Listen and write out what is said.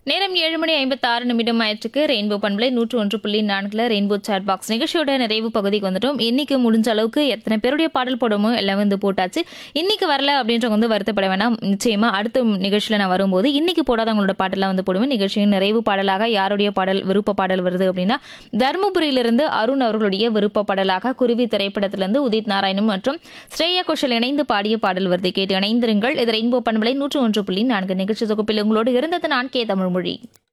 நேரம் ஏழு மணி ஐம்பத்தி ஆறு நிமிடம் ஆயிற்றுக்கு ரெயின்போ பண்பலை நூற்று ஒன்று புள்ளி நான்குல ரெயின்போ சாட் பாக்ஸ் நிகழ்ச்சியோட நிறைவு பகுதிக்கு வந்துட்டோம் இன்னைக்கு முடிஞ்ச அளவுக்கு எத்தனை பேருடைய பாடல் போடுமோ எல்லாம் வந்து போட்டாச்சு இன்னைக்கு வரல அப்படின்றவங்க வந்து வருத்தப்பட வேணாம் நிச்சயமா அடுத்த நிகழ்ச்சியில நான் வரும்போது இன்னைக்கு போடாதவங்களோட பாட்டெல்லாம் வந்து போடுவேன் நிகழ்ச்சியின் நிறைவு பாடலாக யாருடைய பாடல் விருப்ப பாடல் வருது அப்படின்னா தருமபுரியிலிருந்து அருண் அவர்களுடைய விருப்ப பாடலாக குருவி திரைப்படத்திலிருந்து உதித் நாராயணன் மற்றும் ஸ்ரேயா கோஷல் இணைந்து பாடிய பாடல் வருது கேட்டு இணைந்திருங்கள் இது ரெயின்போ பண்பலை நூற்று ஒன்று புள்ளி நான்கு நிகழ்ச்சி தொகுப்பில் உங்களோடு இருந்தது நான் கே தமிழ்மொழி